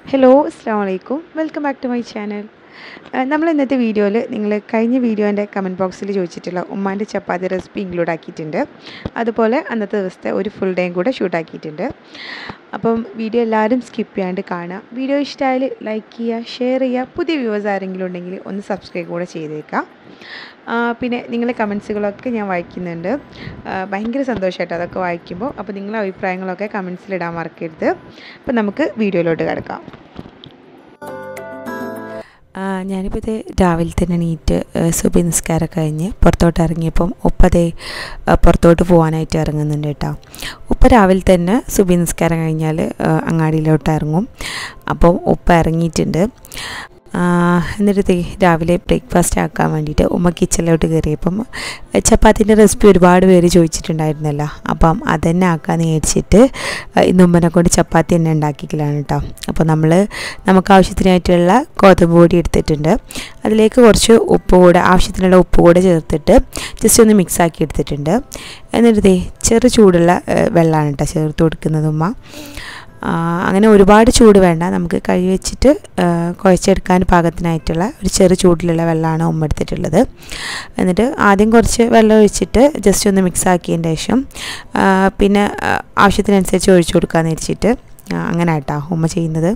Hello അസ്സാം വലൈക്കും welcome back to my channel നമ്മൾ ഇന്നത്തെ വീഡിയോയിൽ നിങ്ങൾ കഴിഞ്ഞ വീഡിയോൻ്റെ കമൻറ്റ് ബോക്സിൽ ചോദിച്ചിട്ടുള്ള ഉമ്മാൻ്റെ ചപ്പാത്തി റെസിപ്പി ഇൻക്ലൂഡ് ആക്കിയിട്ടുണ്ട് അതുപോലെ അന്നത്തെ ദിവസത്തെ ഒരു ഫുൾ ഡേയും കൂടെ ഷൂട്ട് ആക്കിയിട്ടുണ്ട് അപ്പം വീഡിയോ എല്ലാവരും സ്കിപ്പ് ചെയ്യാണ്ട് കാണുക വീഡിയോ ഇഷ്ടമായാൽ ലൈക്ക് ചെയ്യുക ഷെയർ ചെയ്യുക പുതിയ വ്യൂവേഴ്സ് ആരെങ്കിലും ഉണ്ടെങ്കിൽ ഒന്ന് സബ്സ്ക്രൈബ് കൂടെ ചെയ്തേക്കാം ആ, പിന്നെ നിങ്ങളെ കമൻസുകളൊക്കെ ഞാൻ വായിക്കുന്നുണ്ട് ആ, ഭയങ്കര സന്തോഷമായിട്ട് അതൊക്കെ വായിക്കുമ്പോൾ അപ്പോൾ നിങ്ങളെ അഭിപ്രായങ്ങളൊക്കെ കമൻസിലിടാൻ മറക്കരുത് അപ്പോൾ നമുക്ക് വീഡിയോയിലോട്ട് കിടക്കാം ഞാനിപ്പോൾ ഇത് രാവിലെ തന്നെ എണീറ്റ് സുബി നിസ്കാരം കഴിഞ്ഞ് പുറത്തോട്ട് ഇറങ്ങിയപ്പം ഉപ്പതേ പുറത്തോട്ട് പോകാനായിട്ട് ഇറങ്ങുന്നുണ്ട് കേട്ടോ ഉപ്പ രാവിലെ തന്നെ സുബി നിസ്കാരം കഴിഞ്ഞാൽ അങ്ങാടിയിലോട്ട് ഇറങ്ങും അപ്പം ഉപ്പ ഇറങ്ങിയിട്ടുണ്ട് ആ, എന്നിട്ട് ദേ രാവിലെ ബ്രേക്ക്ഫാസ്റ്റ് ആക്കാൻ വേണ്ടിയിട്ട് ഉമ്മ കിച്ചണിലോട്ട് കയറിയപ്പം ചപ്പാത്തിൻ്റെ റെസിപ്പി ഒരുപാട് പേര് ചോദിച്ചിട്ടുണ്ടായിരുന്നല്ലോ അപ്പം അതന്നെ ആക്കാമെന്ന് വിചാരിച്ചിട്ട് ഇന്ന് ഉമ്മനെ കൊണ്ട് ചപ്പാത്തി തന്നെ ഉണ്ടാക്കിക്കലാണ് കേട്ടോ അപ്പോൾ നമ്മൾ നമുക്ക് ആവശ്യത്തിനായിട്ടുള്ള ഗോതമ്പ് പൊടി എടുത്തിട്ടുണ്ട് അതിലേക്ക് കുറച്ച് ഉപ്പ് കൂടെ ആവശ്യത്തിനുള്ള ഉപ്പ് കൂടെ ചേർത്തിട്ട് ജസ്റ്റ് ഒന്ന് മിക്സ് ആക്കി എടുത്തിട്ടുണ്ട് എന്നിട്ട് ദേ ചെറു ചൂടുള്ള ഏഹ്, വെള്ളമാണ് കേട്ടോ ചേർത്ത് കൊടുക്കുന്നത് ഉമ്മ ആ, അങ്ങനെ ഒരുപാട് ചൂട് വേണ്ട നമുക്ക് കഴി വെച്ചിട്ട് ആ, കുഴച്ചെടുക്കാൻ പാകത്തിനായിട്ടുള്ള ഒരു ചെറു ചൂടിലുള്ള വെള്ളമാണ് ഉമ്മ എടുത്തിട്ടുള്ളത് എന്നിട്ട് ആദ്യം കുറച്ച് വെള്ളം ഒഴിച്ചിട്ട് ജസ്റ്റ് ഒന്ന് മിക്സ് ആക്കിയതിന് ശേഷം ആ, പിന്നെ ആ, ആവശ്യത്തിനനുസരിച്ച് ഒഴിച്ചു കൊടുക്കാമെന്ന് വെച്ചിട്ട് ആ, അങ്ങനെ ആട്ടോ ഉമ്മ ചെയ്യുന്നത്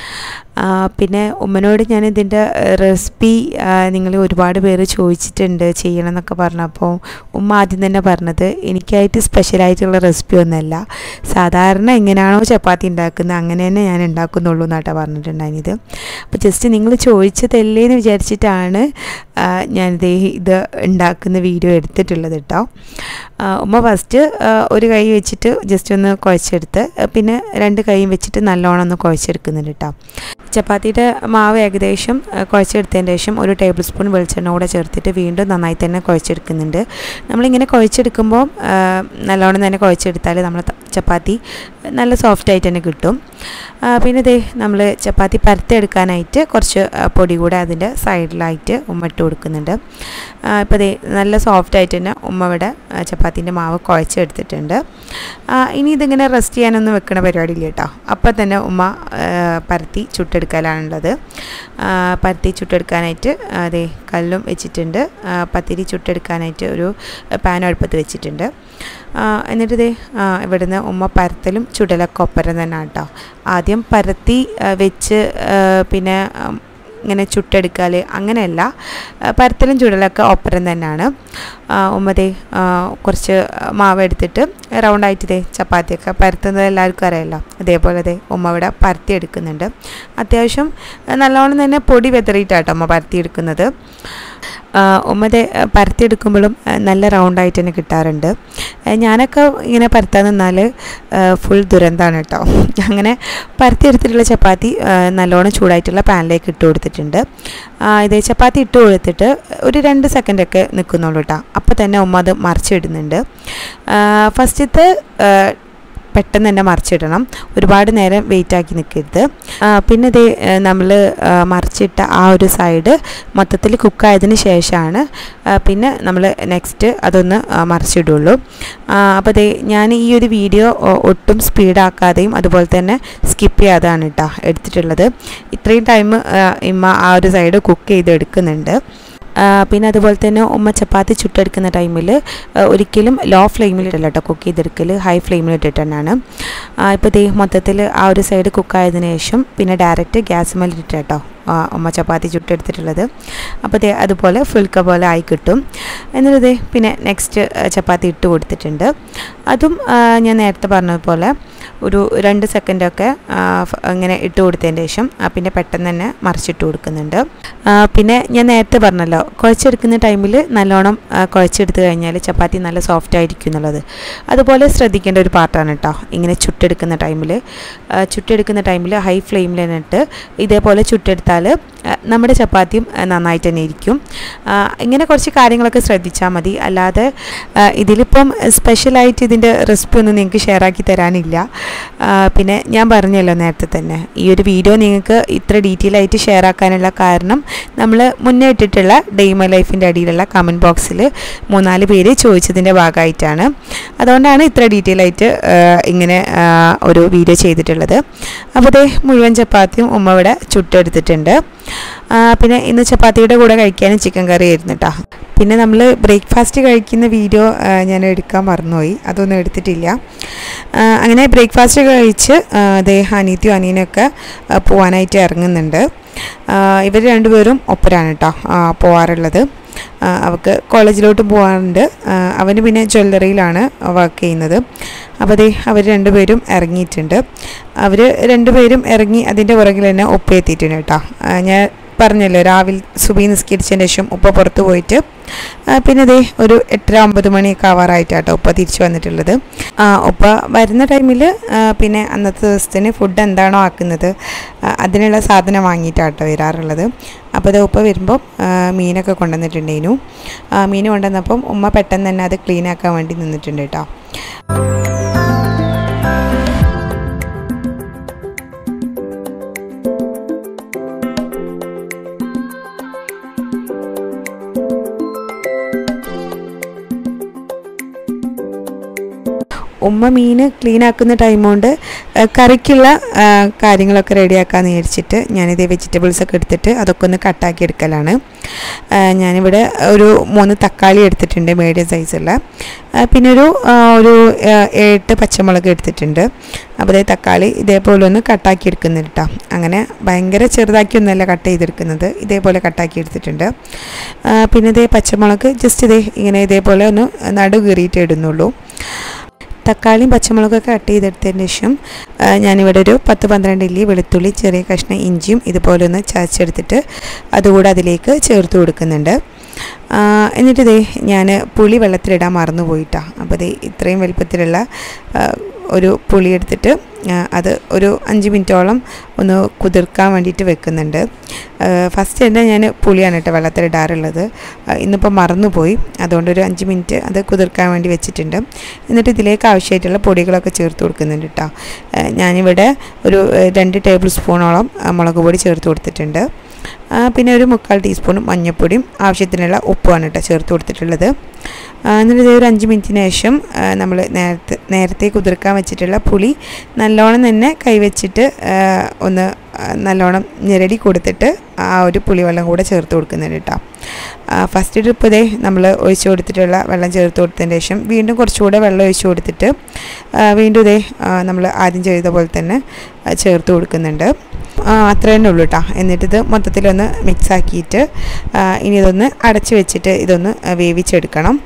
ആ, പിന്നെ ഉമ്മനോട് ഞാൻ ഇതിൻ്റെ റെസിപ്പി നിങ്ങൾ ഒരുപാട് പേര് ചോദിച്ചിട്ടുണ്ട് ചെയ്യണം എന്നൊക്കെ പറഞ്ഞപ്പോൾ ഉമ്മ ആദ്യം തന്നെ പറഞ്ഞത് എനിക്കായിട്ട് സ്പെഷ്യലായിട്ടുള്ള റെസിപ്പി ഒന്നുമല്ല സാധാരണ എങ്ങനെയാണോ ചപ്പാത്തി ഉണ്ടാക്കുന്നത് അങ്ങനെ തന്നെ ഞാൻ ഉണ്ടാക്കുന്നുള്ളൂ എന്നാട്ടോ പറഞ്ഞിട്ടുണ്ടായിരുന്നത് അപ്പോൾ ജസ്റ്റ് നിങ്ങൾ ചോദിച്ചതല്ലേ എന്ന് വിചാരിച്ചിട്ടാണ് ആ, ഞാനിത് ഇത് ഉണ്ടാക്കുന്ന വീഡിയോ എടുത്തിട്ടുള്ളത് കേട്ടോ ആ, ഉമ്മ ഫസ്റ്റ് ഒരു കൈ വെച്ചിട്ട് ജസ്റ്റ് ഒന്ന് കുഴച്ചെടുത്ത് ആ, പിന്നെ രണ്ട് കൈയും വെച്ചിട്ട് നല്ലോണം ഒന്ന് കുഴച്ചെടുക്കുന്നുണ്ട് കേട്ടോ ചപ്പാത്തിയുടെ മാവ് ഏകദേശം ആ, കുഴച്ചെടുത്തതിന് ശേഷം ഒരു ടേബിൾ സ്പൂൺ വെളിച്ചെണ്ണ കൂടെ ചേർത്തിട്ട് വീണ്ടും നന്നായി തന്നെ കുഴച്ചെടുക്കുന്നുണ്ട് നമ്മളിങ്ങനെ കുഴച്ചെടുക്കുമ്പോൾ ആ, നല്ലോണം തന്നെ കുഴച്ചെടുത്താൽ നമ്മൾ ചപ്പാത്തി നല്ല സോഫ്റ്റ് ആയിട്ട് തന്നെ കിട്ടും ആ, പിന്നെ ദേ നമ്മൾ ചപ്പാത്തി പരത്തെടുക്കാനായിട്ട് കുറച്ച് ആ, പൊടി കൂടെ അതിൻ്റെ സൈഡിലായിട്ട് ഉമ്മ ഇട്ട് കൊടുക്കുന്നുണ്ട് ഇപ്പോൾ ദേ നല്ല സോഫ്റ്റ് ആയിട്ട് തന്നെ ഉമ്മ ഇവിടെ ചപ്പാത്തിൻ്റെ മാവ് കുഴച്ചെടുത്തിട്ടുണ്ട് ആ, ഇനി ഇതിങ്ങനെ റെസ്റ്റ് ചെയ്യാനൊന്നും വെക്കണ പരിപാടിയില്ല കേട്ടോ അപ്പം തന്നെ ഉമ്മ ആ, പരത്തി ചുട്ടെടുക്കലാണുള്ളത് ആ, പരത്തി ചുട്ടെടുക്കാനായിട്ട് അതെ കല്ലും വെച്ചിട്ടുണ്ട് ആ, പത്തിരി ചുട്ടെടുക്കാനായിട്ട് ഒരു പാൻ അടുപ്പത്ത് വെച്ചിട്ടുണ്ട് ആ, എന്നിട്ട് ഇതേ ഇവിടുന്ന് ഉമ്മ പരത്തലും ചുടലൊക്കെ ഒപ്പരം തന്നെ കേട്ടോ ആദ്യം പരത്തി ആ, വെച്ച് ആ, പിന്നെ ആ, ഇങ്ങനെ ചുട്ടെടുക്കൽ അങ്ങനെയല്ല ആ, പരത്തലും ചുടലൊക്കെ ഒപ്പരം തന്നെയാണ് ആ, ഉമ്മതേ ആ, കുറച്ച് മാവ് എടുത്തിട്ട് റൗണ്ടായിട്ട് ഇതേ ചപ്പാത്തിയൊക്കെ പരത്തുന്നത് എല്ലാവർക്കും അറിയാമല്ലോ അതേപോലെ ദേ ഉമ്മ ഇവിടെ പരത്തി എടുക്കുന്നുണ്ട് അത്യാവശ്യം ആ, നല്ലോണം തന്നെ പൊടി വെതറിയിട്ടാട്ടോ ഉമ്മ പരത്തി എടുക്കുന്നത് ആ, ഉമ്മതെ പരത്തിയെടുക്കുമ്പോഴും ആ, നല്ല റൗണ്ടായിട്ട് തന്നെ കിട്ടാറുണ്ട് ആ, ഞാനൊക്കെ ഇങ്ങനെ പരത്താൻ നിന്നാൽ ഫുൾ ദുരന്തമാണ് കേട്ടോ അങ്ങനെ പരത്തിയെടുത്തിട്ടുള്ള ചപ്പാത്തി ആ, നല്ലോണം ചൂടായിട്ടുള്ള പാനിലേക്ക് ഇട്ട് കൊടുത്തിട്ടുണ്ട് ആ, ഇതേ ചപ്പാത്തി ഇട്ട് കൊടുത്തിട്ട് ഒരു രണ്ട് സെക്കൻഡൊക്കെ നിൽക്കുന്നുള്ളൂ കേട്ടോ അപ്പോൾ തന്നെ ഉമ്മ അത് മറിച്ചിടുന്നുണ്ട് ഫസ്റ്റത്തെ പെട്ടെന്ന് തന്നെ മറിച്ചിടണം ഒരുപാട് നേരം വെയിറ്റ് ആക്കി നിൽക്കരുത് ആ, പിന്നെ ഇത് നമ്മൾ മറിച്ചിട്ട ആ ഒരു സൈഡ് മൊത്തത്തിൽ കുക്കായതിന് ശേഷമാണ് ആ, പിന്നെ നമ്മൾ നെക്സ്റ്റ് അതൊന്ന് ആ, മറിച്ചിടുള്ളൂ അപ്പോൾ ദേ ഞാൻ ഈ ഒരു വീഡിയോ ഒ- ഒട്ടും സ്പീഡാക്കാതെയും അതുപോലെ തന്നെ സ്കിപ്പ് ചെയ്യാതാണ് കേട്ടോ എടുത്തിട്ടുള്ളത് ഇത്രയും ടൈം ഇമ്മ ആ ഒരു സൈഡ് കുക്ക് ചെയ്ത് എടുക്കുന്നുണ്ട് ആ, പിന്നെ അതുപോലെ തന്നെ ഉമ്മ ചപ്പാത്തി ചുട്ടെടുക്കുന്ന ടൈമിൽ ഒരിക്കലും ലോ ഫ്ലെയിമിലിട്ടല്ല കേട്ടോ കുക്ക് ചെയ്തെടുക്കൽ ഹൈ ഫ്ലെയിമിലിട്ടിട്ട് തന്നെയാണ് ഇപ്പോൾ ദേ മൊത്തത്തിൽ ആ ഒരു സൈഡ് കുക്കായതിനു ശേഷം പിന്നെ ഡയറക്റ്റ് ഗ്യാസ് മേലിട്ട് കേട്ടോ ആ, ഉമ്മ ചപ്പാത്തി ചുട്ടെടുത്തിട്ടുള്ളത് അപ്പോൾ ദേ അതുപോലെ ഫുൾക്ക പോലെ ആയി കിട്ടും എന്നിട്ട് ദേ പിന്നെ നെക്സ്റ്റ് ചപ്പാത്തി ഇട്ട് കൊടുത്തിട്ടുണ്ട് അതും ആ, ഞാൻ നേരത്തെ പറഞ്ഞതുപോലെ ഒരു രണ്ട് സെക്കൻഡൊക്കെ ഇങ്ങനെ ഇട്ട് കൊടുത്തതിന് ശേഷം ആ, പിന്നെ പെട്ടെന്ന് തന്നെ മറിച്ചിട്ട് കൊടുക്കുന്നുണ്ട് ആ, പിന്നെ ഞാൻ നേരത്തെ പറഞ്ഞല്ലോ കുഴച്ചെടുക്കുന്ന ടൈമിൽ നല്ലോണം ആ, കുഴച്ചെടുത്ത് കഴിഞ്ഞാൽ ചപ്പാത്തി നല്ല സോഫ്റ്റ് ആയിരിക്കും എന്നുള്ളത് അതുപോലെ ശ്രദ്ധിക്കേണ്ട ഒരു പാർട്ടാണ് കേട്ടോ ഇങ്ങനെ ചുട്ടെടുക്കുന്ന ടൈമിൽ ചുട്ടെടുക്കുന്ന ടൈമിൽ ഹൈ ഫ്ലെയിമിൽ തന്നെ ഇട്ട് ഇതേപോലെ ചുട്ടെടുത്താൽ നമ്മുടെ ചപ്പാത്തിയും ആ, നന്നായിട്ട് തന്നെ ഇരിക്കും ആ, ഇങ്ങനെ കുറച്ച് കാര്യങ്ങളൊക്കെ ശ്രദ്ധിച്ചാൽ മതി അല്ലാതെ ആ, ഇതിലിപ്പം സ്പെഷ്യലായിട്ട് ഇതിൻ്റെ റെസിപ്പി ഒന്നും നിങ്ങൾക്ക് ഷെയർ ആക്കി തരാനില്ല ആ, പിന്നെ ഞാൻ പറഞ്ഞല്ലോ നേരത്തെ തന്നെ ഈ ഒരു വീഡിയോ നിങ്ങൾക്ക് ഇത്ര ഡീറ്റെയിൽ ആയിട്ട് ഷെയർ ആക്കാനുള്ള കാരണം നമ്മൾ മുന്നേ ഇട്ടിട്ടുള്ള ഡെയ്മ ലൈഫിൻ്റെ അടിയിലുള്ള കമൻറ്റ് ബോക്സിൽ മൂന്നാല് പേര് ചോദിച്ചതിൻ്റെ ഭാഗമായിട്ടാണ് അതുകൊണ്ടാണ് ഇത്ര ഡീറ്റെയിൽ ആയിട്ട് ആ, ഇങ്ങനെ ആ, ഒരു വീഡിയോ ചെയ്തിട്ടുള്ളത് അപ്പോൾ ദേ മുഴുവൻ ചപ്പാത്തിയും ഉമ്മ ഇവിടെ ചുട്ടെടുത്തിട്ടുണ്ട് ആ, പിന്നെ ഇന്ന് ചപ്പാത്തിയുടെ കൂടെ കഴിക്കാനും ചിക്കൻ കറി ആയിരുന്നു കേട്ടോ പിന്നെ നമ്മൾ ബ്രേക്ക്ഫാസ്റ്റ് കഴിക്കുന്ന വീഡിയോ ആ, ഞാൻ എടുക്കാൻ മറന്നുപോയി അതൊന്നും എടുത്തിട്ടില്ല ആ, അങ്ങനെ ബ്രേക്ക്ഫാസ്റ്റ് കഴിച്ച് ആ, ദേ അനീത്തിയും അനിയനൊക്കെ ആ, പോവാനായിട്ട് ഇറങ്ങുന്നുണ്ട് ഇവർ രണ്ടുപേരും ഒപ്പരാണ് കേട്ടോ ആ, പോവാറുള്ളത് ആ, അവൾക്ക് കോളേജിലോട്ട് പോകാറുണ്ട് ആ, അവന് പിന്നെ ജ്വല്ലറിയിലാണ് വർക്ക് ചെയ്യുന്നത് അപ്പോൾ അതേ അവർ രണ്ടുപേരും ഇറങ്ങിയിട്ടുണ്ട് അവർ രണ്ടുപേരും ഇറങ്ങി അതിൻ്റെ പുറകിൽ തന്നെ ഒപ്പ എത്തിയിട്ടുണ്ട് കേട്ടോ ആ, ഞാൻ പറഞ്ഞല്ലോ രാവിലെ സുബി നിസ്കരിച്ചതിന് ശേഷം ഉപ്പ പുറത്ത് പോയിട്ട് ആ, പിന്നെ ദേ ഒരു എട്ടര ഒമ്പത് മണിയൊക്കെ ആവാറായിട്ടാട്ടോ ഉപ്പ തിരിച്ചു വന്നിട്ടുള്ളത് ആ, ഉപ്പ വരുന്ന ടൈമിൽ പിന്നെ അന്നത്തെ ദിവസത്തിന് ഫുഡ് എന്താണോ ആക്കുന്നത് ആ, അതിനുള്ള സാധനം വാങ്ങിയിട്ടാട്ടോ വരാറുള്ളത് അപ്പോൾ അത് ഉപ്പ വരുമ്പോൾ ആ, മീനൊക്കെ കൊണ്ടുവന്നിട്ടുണ്ടേനു ആ, മീൻ കൊണ്ടുവന്നപ്പം ഉമ്മ പെട്ടെന്ന് തന്നെ അത് ക്ലീൻ ആക്കാൻ വേണ്ടി നിന്നിട്ടുണ്ട് കേട്ടോ ഉമ്മ മീൻ ക്ലീൻ ആക്കുന്ന ടൈം കൊണ്ട് ആ, കറിക്കുള്ള ആ, കാര്യങ്ങളൊക്കെ റെഡിയാക്കാമെന്ന് വിചാരിച്ചിട്ട് ഞാനിത് വെജിറ്റബിൾസ് ഒക്കെ എടുത്തിട്ട് അതൊക്കെ ഒന്ന് കട്ടാക്കി എടുക്കലാണ് ആ, ഞാനിവിടെ ഒരു മൂന്ന് തക്കാളി എടുത്തിട്ടുണ്ട് മീഡിയം സൈസുള്ള ആ, പിന്നെ ഒരു ആ, ഒരു ആ, എട്ട് പച്ചമുളക് എടുത്തിട്ടുണ്ട് അപ്പോൾ ഇതേ തക്കാളി ഇതേപോലെ ഒന്ന് കട്ടാക്കി എടുക്കുന്നുണ്ട് കേട്ടോ അങ്ങനെ ഭയങ്കര ചെറുതാക്കിയൊന്നുമല്ല കട്ട് ചെയ്തെടുക്കുന്നത് ഇതേപോലെ കട്ടാക്കി എടുത്തിട്ടുണ്ട് ആ, പിന്നെ ഇതേ പച്ചമുളക് ജസ്റ്റ് ഇതേ ഇങ്ങനെ ഇതേപോലെ ഒന്ന് നടു കീറിയിട്ട് ഇടുന്നുള്ളൂ തക്കാളിയും പച്ചമുളകൊക്കെ കട്ട് ചെയ്തെടുത്തതിന് ശേഷം ആ, ഞാനിവിടെ ഒരു പത്ത് പന്ത്രണ്ട് ഇല്ലി വെളുത്തുള്ളി ചെറിയ കഷ്ണം ഇഞ്ചിയും ഇതുപോലെ ഒന്ന് ചതച്ചെടുത്തിട്ട് അതുകൂടെ അതിലേക്ക് ചേർത്ത് കൊടുക്കുന്നുണ്ട് ആ, എന്നിട്ട് ഇതേ ഞാൻ പുളി വെള്ളത്തിലിടാൻ മറന്നുപോയിട്ടാ അപ്പോൾ ഇതേ ഇത്രയും വലുപ്പത്തിലുള്ള ആ, ഒരു പുളി എടുത്തിട്ട് ആ, അത് ഒരു അഞ്ച് മിനിറ്റോളം ഒന്ന് കുതിർക്കാൻ വേണ്ടിയിട്ട് വെക്കുന്നുണ്ട് ഫസ്റ്റ് തന്നെ ഞാൻ പുളിയാണ് കേട്ടോ വെള്ളത്തിലിടാറുള്ളത് ആ, ഇന്നിപ്പോൾ മറന്നുപോയി അതുകൊണ്ട് ഒരു അഞ്ച് മിനിറ്റ് അത് കുതിർക്കാൻ വേണ്ടി വെച്ചിട്ടുണ്ട് എന്നിട്ട് ഇതിലേക്ക് ആവശ്യമായിട്ടുള്ള പൊടികളൊക്കെ ചേർത്ത് കൊടുക്കുന്നുണ്ട് കേട്ടോ ആ, ഞാനിവിടെ ഒരു ആ, രണ്ട് ടേബിൾ സ്പൂണോളം ആ, മുളക് പൊടി ചേർത്ത് കൊടുത്തിട്ടുണ്ട് ആ, പിന്നെ ഒരു മുക്കാൽ ടീസ്പൂൺ മഞ്ഞൾപ്പൊടിയും ആവശ്യത്തിനുള്ള ഉപ്പുമാണ് കേട്ടോ ചേർത്ത് കൊടുത്തിട്ടുള്ളത് ആ, എന്നിട്ട് ഇത് ഒരു അഞ്ച് മിനിറ്റിന് ശേഷം നമ്മൾ നേരത്തെ നേരത്തെ കുതിർക്കാൻ വെച്ചിട്ടുള്ള പുളി നല്ലോണം തന്നെ കൈവച്ചിട്ട് ആ, ഒന്ന് ആ, നല്ലോണം ഞെരടി കൊടുത്തിട്ട് ആ ഒരു പുളിവെള്ളം കൂടെ ചേർത്ത് കൊടുക്കുന്നുണ്ട് കേട്ടോ ഫസ്റ്റ് ട്രിപ്പ് ഇതേ നമ്മൾ ഒഴിച്ച് കൊടുത്തിട്ടുള്ള വെള്ളം ചേർത്ത് കൊടുത്തതിന് ശേഷം വീണ്ടും കുറച്ചുകൂടെ വെള്ളം ഒഴിച്ച് കൊടുത്തിട്ട് ആ, വീണ്ടും ഇതേ നമ്മൾ ആദ്യം ചെയ്ത പോലെ തന്നെ ആ, ചേർത്ത് കൊടുക്കുന്നുണ്ട് ആ, അത്ര തന്നെ ഉള്ളൂ കേട്ടോ എന്നിട്ടിത് മൊത്തത്തിലൊന്ന് മിക്സ് ആക്കിയിട്ട് ആ, ഇനി ഇതൊന്ന് അടച്ച് വെച്ചിട്ട് ഇതൊന്ന് വേവിച്ചെടുക്കണം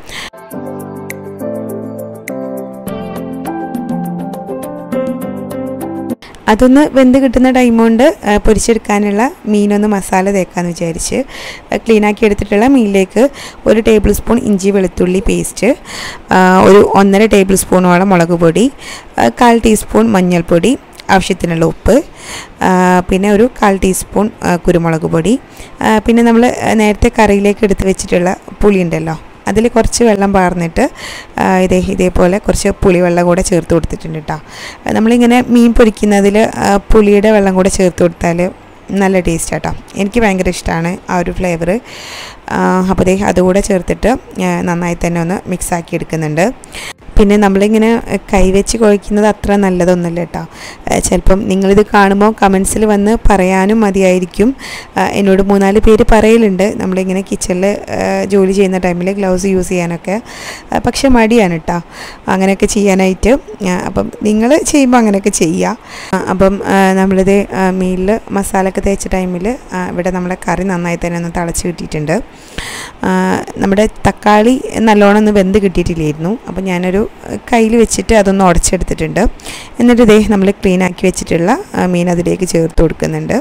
അതൊന്ന് വെന്ത് കിട്ടുന്ന ടൈം കൊണ്ട് ആ, പൊരിച്ചെടുക്കാനുള്ള മീനൊന്ന് മസാല തേക്കാമെന്ന് വിചാരിച്ച് ക്ലീനാക്കി എടുത്തിട്ടുള്ള മീനിലേക്ക് ഒരു ടേബിൾ സ്പൂൺ ഇഞ്ചി വെളുത്തുള്ളി പേസ്റ്റ് ഒരു ഒന്നര ടേബിൾ സ്പൂണോളം മുളക് പൊടി ആ, കാൽ ടീസ്പൂൺ മഞ്ഞൾപ്പൊടി ആവശ്യത്തിനുള്ള ഉപ്പ് ആ, പിന്നെ ഒരു കാൽ ടീസ്പൂൺ ആ, കുരുമുളക് പൊടി ആ, പിന്നെ നമ്മൾ നേരത്തെ കറിയിലേക്ക് എടുത്ത് വെച്ചിട്ടുള്ള പുളി ഉണ്ടല്ലോ അതിൽ കുറച്ച് വെള്ളം പാർന്നിട്ട് ആ, ഇതേ ഇതേപോലെ കുറച്ച് പുളിവെള്ളം കൂടെ ചേർത്ത് കൊടുത്തിട്ടുണ്ട് കേട്ടോ നമ്മളിങ്ങനെ മീൻ പൊരിക്കുന്നതിൽ പുളിയുടെ വെള്ളം കൂടെ ചേർത്ത് കൊടുത്താൽ നല്ല ടേസ്റ്റ് ആട്ടോ എനിക്ക് ഭയങ്കര ഇഷ്ടമാണ് ആ ഒരു ഫ്ലേവർ അപ്പോൾ ദേ അതുകൂടെ ചേർത്തിട്ട് ആ, നന്നായി തന്നെ ഒന്ന് മിക്സ് ആക്കി എടുക്കുന്നുണ്ട് പിന്നെ നമ്മളിങ്ങനെ കൈവച്ച് കുഴയ്ക്കുന്നത് അത്ര നല്ലതൊന്നുമല്ല കേട്ടോ ചിലപ്പം നിങ്ങളിത് കാണുമ്പോൾ കമൻസിൽ വന്ന് പറയാനും മതിയായിരിക്കും ആ, എന്നോട് മൂന്നാല് പേര് പറയലുണ്ട് നമ്മളിങ്ങനെ കിച്ചണിൽ ജോലി ചെയ്യുന്ന ടൈമിൽ ഗ്ലൗസ് യൂസ് ചെയ്യാനൊക്കെ ആ, പക്ഷെ മടിയാണ് കേട്ടോ അങ്ങനെയൊക്കെ ചെയ്യാനായിട്ട് ആ, അപ്പം നിങ്ങൾ ചെയ്യുമ്പോൾ അങ്ങനെയൊക്കെ ചെയ്യുക ആ, അപ്പം ആ, നമ്മളിത് മീനിൽ മസാലയൊക്കെ തേച്ച ടൈമിൽ ഇവിടെ നമ്മളെ കറി നന്നായി തന്നെ ഒന്ന് തിളച്ച് കിട്ടിയിട്ടുണ്ട് ആ, നമ്മുടെ തക്കാളി നല്ലോണം ഒന്ന് വെന്ത് കിട്ടിയിട്ടില്ലായിരുന്നു അപ്പം ഞാനൊരു കയ്യിൽ വെച്ചിട്ട് അതൊന്ന് ഉടച്ചെടുത്തിട്ടുണ്ട് എന്നിട്ട് ഇതേ നമ്മൾ ക്ലീൻ ആക്കി വെച്ചിട്ടുള്ള ആ, മീൻ അതിലേക്ക് ചേർത്ത് കൊടുക്കുന്നുണ്ട്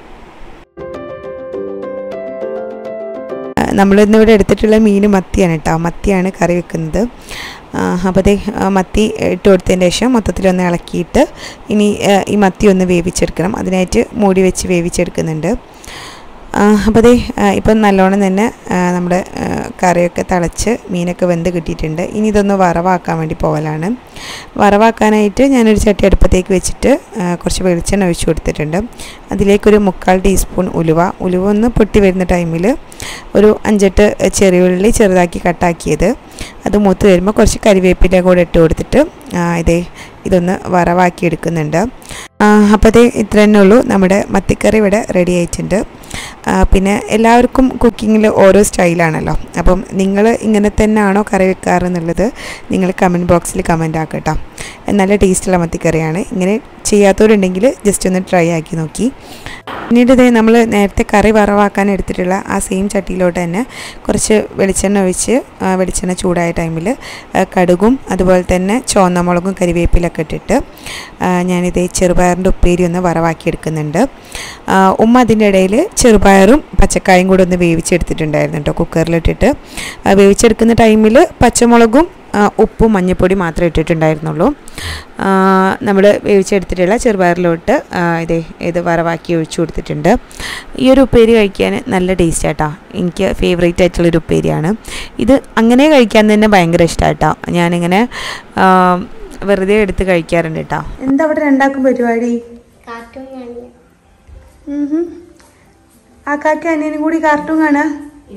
നമ്മൾ ഇന്നിവിടെ എടുത്തിട്ടുള്ള മീൻ മത്തിയാണ് കേട്ടോ മത്തിയാണ് കറി വെക്കുന്നത് അപ്പോൾ അതേ മത്തി ഇട്ട് കൊടുത്തതിന് ശേഷം മൊത്തത്തിലൊന്ന് ഇളക്കിയിട്ട് ഇനി ആ, ഈ മത്തി ഒന്ന് വേവിച്ചെടുക്കണം അതിനായിട്ട് മൂടി വെച്ച് വേവിച്ചെടുക്കുന്നുണ്ട് അപ്പോൾ അതേ ഇപ്പം നല്ലോണം തന്നെ ആ, നമ്മുടെ ആ, കറിയൊക്കെ തിളച്ച് മീനൊക്കെ വെന്ത് കിട്ടിയിട്ടുണ്ട് ഇനി ഇതൊന്ന് വറവാക്കാൻ വേണ്ടി പോകലാണ് വറവാക്കാനായിട്ട് ഞാനൊരു ചട്ടി അടുപ്പത്തേക്ക് വെച്ചിട്ട് ആ, കുറച്ച് വെളിച്ചെണ്ണ ഒഴിച്ച് കൊടുത്തിട്ടുണ്ട് അതിലേക്കൊരു മുക്കാൽ ടീസ്പൂൺ ഉലുവ ഉലുവ ഒന്ന് പൊട്ടി വരുന്ന ടൈമിൽ ഒരു അഞ്ചെട്ട് ചെറിയുള്ളി ചെറുതാക്കി കട്ടാക്കിയത് അത് മൂത്ത് വരുമ്പോൾ കുറച്ച് കരിവേപ്പില കൂടെ ഇട്ട് കൊടുത്തിട്ട് ആ, ഇതേ ഇതൊന്ന് വറവാക്കി എടുക്കുന്നുണ്ട് അപ്പോൾ അതേ ഇത്ര തന്നെ ഉള്ളൂ നമ്മുടെ മത്തിക്കറി ഇവിടെ റെഡി ആയിട്ടുണ്ട് ആ, പിന്നെ എല്ലാവർക്കും കുക്കിങ്ങിൽ ഓരോ സ്റ്റൈലാണല്ലോ അപ്പം നിങ്ങൾ ഇങ്ങനെ തന്നെയാണോ കറി വെക്കാറെന്നുള്ളത് നിങ്ങൾ കമൻറ്റ് ബോക്സിൽ കമൻറ്റ് ആക്കട്ടോ നല്ല ടേസ്റ്റുള്ള മത്തിക്കറിയാണ് ഇങ്ങനെ ചെയ്യാത്തവരുണ്ടെങ്കിൽ ജസ്റ്റ് ഒന്ന് ട്രൈ ആക്കി നോക്കി പിന്നീട് ഇതേ നമ്മൾ നേരത്തെ കറി വറവാക്കാൻ എടുത്തിട്ടുള്ള ആ സെയിം ചട്ടിയിലോട്ട് തന്നെ കുറച്ച് വെളിച്ചെണ്ണ ഒഴിച്ച് ആ, വെളിച്ചെണ്ണ ചൂടായ ടൈമിൽ കടുകും അതുപോലെ തന്നെ ചുവന്ന മുളകും കരിവേപ്പിലൊക്കെ ഇട്ടിട്ട് ആ, ഞാനിതേ ചെറുപയറിൻ്റെ ഉപ്പേരി ഒന്ന് വറവാക്കി എടുക്കുന്നുണ്ട് ആ, ഉമ്മ അതിൻ്റെ ഇടയിൽ ചെറുപയറും പച്ചക്കായും കൂടെ ഒന്ന് വേവിച്ചെടുത്തിട്ടുണ്ടായിരുന്നു കേട്ടോ കുക്കറിലിട്ടിട്ട് ആ, വേവിച്ചെടുക്കുന്ന ടൈമിൽ പച്ചമുളകും ആ, ഉപ്പും മഞ്ഞൾപ്പൊടി മാത്രമേ ഇട്ടിട്ടുണ്ടായിരുന്നുള്ളൂ നമ്മൾ വേവിച്ചെടുത്തിട്ടുള്ള ചെറുപയറിലോട്ട് ആ, ഇതേ ഇത് വറവാക്കി ഒഴിച്ചു കൊടുത്തിട്ടുണ്ട് ഈ ഒരു ഉപ്പേരി കഴിക്കാൻ നല്ല ടേസ്റ്റ് ആട്ടോ എനിക്ക് ഫേവറേറ്റ് ആയിട്ടുള്ളൊരു ഉപ്പേരിയാണ് ഇത് അങ്ങനെ കഴിക്കാൻ തന്നെ ഭയങ്കര ഇഷ്ടമാട്ടോ ഞാനിങ്ങനെ ആ, വെറുതെ എടുത്ത് കഴിക്കാറുണ്ട് കേട്ടോ എന്താ അവിടെ രണ്ടാക്കും പരിപാടി കാർട്ടൂൺ കാണുക ഉഹും. ആ കാക്കി അനിയനും കൂടി കാർട്ടൂൺ കാണാ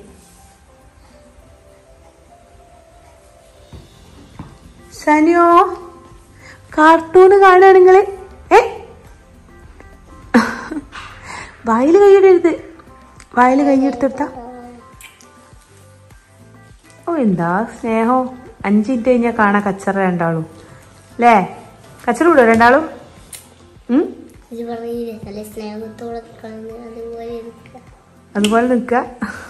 സനിയോ കാർട്ടൂണ് കാണുക നിങ്ങള് ഏ വായിൽ കൈയിടരുത് വായിൽ കൈയെടുത്തെടുത്ത ഓ എന്താ സ്നേഹം അഞ്ച് മിനിറ്റ് കഴിഞ്ഞാൽ കാണാൻ കച്ചറ രണ്ടാളും അല്ലേ കച്ചറ വിടുമോ രണ്ടാളും ഉം ഇത് പറയില്ലേ നല്ല സ്നേഹത്തോടെ കളഞ്ഞ് അതുപോലെ ഇരിക്കുക അതുപോലെ നിൽക്കുക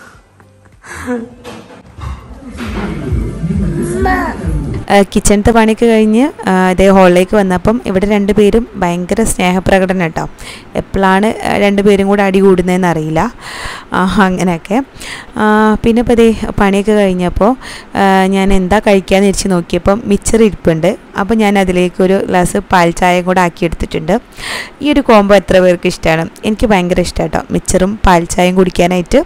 കിച്ചണത്തെ പണിയൊക്കെ കഴിഞ്ഞ് ആ, ഇതേ ഹോളിലേക്ക് വന്നപ്പം ഇവിടെ രണ്ടുപേരും ഭയങ്കര സ്നേഹപ്രകടനം കേട്ടോ എപ്പോഴാണ് രണ്ടുപേരും കൂടെ അടി കൂടുന്നതെന്ന് അറിയില്ല ആ, അങ്ങനെയൊക്കെ ആ, പിന്നെ ഇപ്പോൾ ഇതേ പണിയൊക്കെ കഴിഞ്ഞപ്പോൾ ആ, ഞാൻ എന്താ കഴിക്കാമെന്ന് തിരിച്ച് നോക്കിയപ്പം മിച്ചർ ഇരിപ്പുണ്ട് അപ്പോൾ ഞാൻ അതിലേക്ക് ഒരു ഗ്ലാസ് പാൽ ചായയും കൂടെ ആക്കി എടുത്തിട്ടുണ്ട് ഈ ഒരു കോംബോ എത്ര പേർക്ക് ഇഷ്ടമാണ് എനിക്ക് ഭയങ്കര ഇഷ്ടമാണ് കേട്ടോ മിച്ചറും പാൽ ചായയും കുടിക്കാനായിട്ട്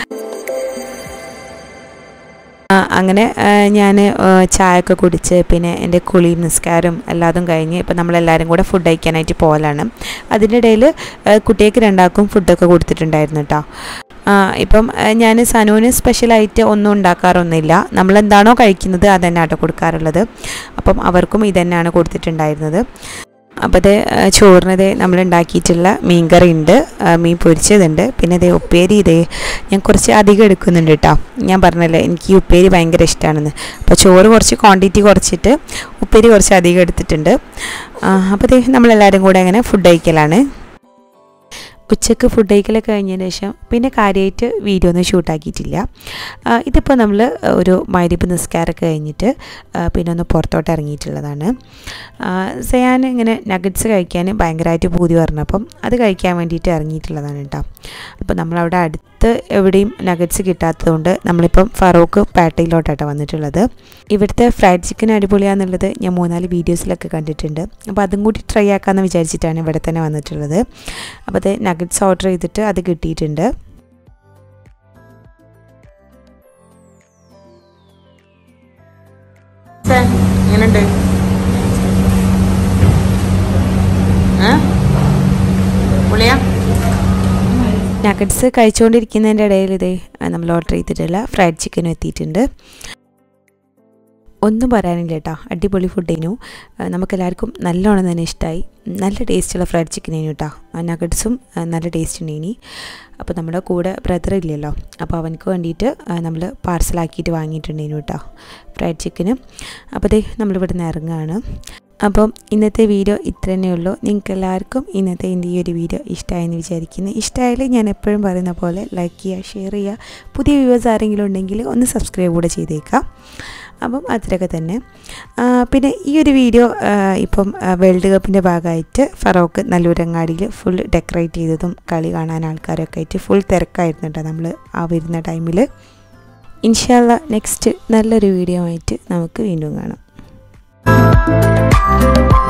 ആ, അങ്ങനെ ഞാൻ ചായയൊക്കെ കുടിച്ച് പിന്നെ എൻ്റെ കുളി നിസ്കാരം എല്ലാതും കഴിഞ്ഞ് ഇപ്പം നമ്മളെല്ലാവരും കൂടെ ഫുഡ് കഴിക്കാനായിട്ട് പോകലാണ് അതിൻ്റെ ഇടയിൽ കുട്ടികൾക്ക് രണ്ടാൾക്കും ഫുഡൊക്കെ കൊടുത്തിട്ടുണ്ടായിരുന്നു കേട്ടോ ആ, ഇപ്പം ഞാൻ സനുവിന് സ്പെഷ്യലായിട്ട് ഒന്നും ഉണ്ടാക്കാറൊന്നുമില്ല നമ്മളെന്താണോ കഴിക്കുന്നത് അത് തന്നെ ആട്ടോ കൊടുക്കാറുള്ളത് അപ്പം അവർക്കും ഇതന്നെയാണ് കൊടുത്തിട്ടുണ്ടായിരുന്നത് അപ്പോൾ ഇത് ചോറിനത് നമ്മൾ ഉണ്ടാക്കിയിട്ടുള്ള മീൻ കറി ഉണ്ട് ആ, മീൻ പൊരിച്ചതുണ്ട് പിന്നെ ഇതേ ഉപ്പേരി ഇതേ ഞാൻ കുറച്ച് അധികം എടുക്കുന്നുണ്ട് കേട്ടോ ഞാൻ പറഞ്ഞല്ലേ എനിക്ക് ഈ ഉപ്പേരി ഭയങ്കര ഇഷ്ടമാണെന്ന് അപ്പോൾ ചോറ് കുറച്ച് ക്വാണ്ടിറ്റി കുറച്ചിട്ട് ഉപ്പേരി കുറച്ച് അധികം എടുത്തിട്ടുണ്ട് ആ, അപ്പോൾ ഇതേ നമ്മളെല്ലാവരും കൂടെ അങ്ങനെ ഫുഡ് കഴിക്കലാണ് ഉച്ചക്ക് ഫുഡ് കഴിക്കലൊക്കെ കഴിഞ്ഞതിന് ശേഷം പിന്നെ കാര്യമായിട്ട് വീഡിയോ ഒന്നും ഷൂട്ടാക്കിയിട്ടില്ല ആ, ഇതിപ്പോൾ നമ്മൾ ഒരു മൈരിപ്പ് നിസ്കാരമൊക്കെ കഴിഞ്ഞിട്ട് ആ, പിന്നെ ഒന്ന് പുറത്തോട്ട് ഇറങ്ങിയിട്ടുള്ളതാണ് ആ, സയാൻ ഇങ്ങനെ നഗറ്റ്സ് കഴിക്കാൻ ഭയങ്കരമായിട്ട് പൂതി പറഞ്ഞപ്പം അത് കഴിക്കാൻ വേണ്ടിയിട്ട് ഇറങ്ങിയിട്ടുള്ളതാണ് കേട്ടോ അപ്പോൾ നമ്മളവിടെ അടുത്ത് എവിടെയും നഗറ്റ്സ് കിട്ടാത്തതുകൊണ്ട് നമ്മളിപ്പം ഫറൂഖ് പേട്ടയിലോട്ടാട്ടോ വന്നിട്ടുള്ളത് ഇവിടുത്തെ ഫ്രൈഡ് ചിക്കൻ അടിപൊളിയാണെന്നുള്ളത് ഞാൻ മൂന്നാല് വീഡിയോസിലൊക്കെ കണ്ടിട്ടുണ്ട് അപ്പോൾ അതും കൂടി ട്രൈ ആക്കാമെന്ന് വിചാരിച്ചിട്ടാണ് ഇവിടെ തന്നെ വന്നിട്ടുള്ളത് അപ്പോൾ അത് നഗറ്റ്സ് ഓർഡർ ചെയ്തിട്ട് അത് കിട്ടിയിട്ടുണ്ട് എങ്ങനെയുണ്ട് പൊളിയാ നഗറ്റ്സ് കഴിച്ചുകൊണ്ടിരിക്കുന്നതിൻ്റെ ഇടയിൽ ഇതേ നമ്മൾ ഓർഡർ ചെയ്തിട്ടുള്ള ഫ്രൈഡ് ചിക്കനും എത്തിയിട്ടുണ്ട് ഒന്നും പറയാനില്ല കേട്ടോ അടിപൊളി ഫുഡിനു നമുക്കെല്ലാവർക്കും നല്ലോണം തന്നെ ഇഷ്ടമായി നല്ല ടേസ്റ്റുള്ള ഫ്രൈഡ് ചിക്കനേനു കേട്ടോ നഗറ്റ്സും നല്ല ടേസ്റ്റ് ഉണ്ടായിനി അപ്പോൾ നമ്മുടെ കൂടെ ബ്രദർ ഇല്ലല്ലോ അപ്പോൾ അവനക്ക് വേണ്ടിയിട്ട് നമ്മൾ പാർസലാക്കിയിട്ട് വാങ്ങിയിട്ടുണ്ടേനു കേട്ടോ ഫ്രൈഡ് ചിക്കന് അപ്പോൾ ദേ നമ്മളിവിടെ നിന്ന് ഇറങ്ങുകയാണ് അപ്പം ഇന്നത്തെ വീഡിയോ ഇത്ര തന്നെ ഉള്ളൂ നിങ്ങൾക്ക് എല്ലാവർക്കും ഇന്നത്തെ എൻ്റെ ഈ ഒരു വീഡിയോ ഇഷ്ടമായെന്ന് വിചാരിക്കുന്നു ഇഷ്ടമായാലും ഞാൻ എപ്പോഴും പറയുന്ന പോലെ ലൈക്ക് ചെയ്യുക ഷെയർ ചെയ്യുക പുതിയ വ്യൂവേഴ്സ് ആരെങ്കിലും ഉണ്ടെങ്കിൽ ഒന്ന് സബ്സ്ക്രൈബ് കൂടെ ചെയ്തേക്കാം അപ്പം അത്രയൊക്കെ തന്നെ ആ, പിന്നെ ഈ ഒരു വീഡിയോ ആ, ഇപ്പം ആ, വേൾഡ് കപ്പിൻ്റെ ഭാഗമായിട്ട് ഫറോക്ക് നല്ലൂരങ്ങാടിയിൽ ഫുൾ ഡെക്കറേറ്റ് ചെയ്തതും കളി കാണാൻ ആൾക്കാരൊക്കെ ആയിട്ട് ഫുൾ തിരക്കായിരുന്നു കേട്ടോ നമ്മൾ ആ വരുന്ന ടൈമിൽ ഇൻഷാല്ല നെക്സ്റ്റ് നല്ലൊരു വീഡിയോ ആയിട്ട് നമുക്ക് വീണ്ടും കാണാം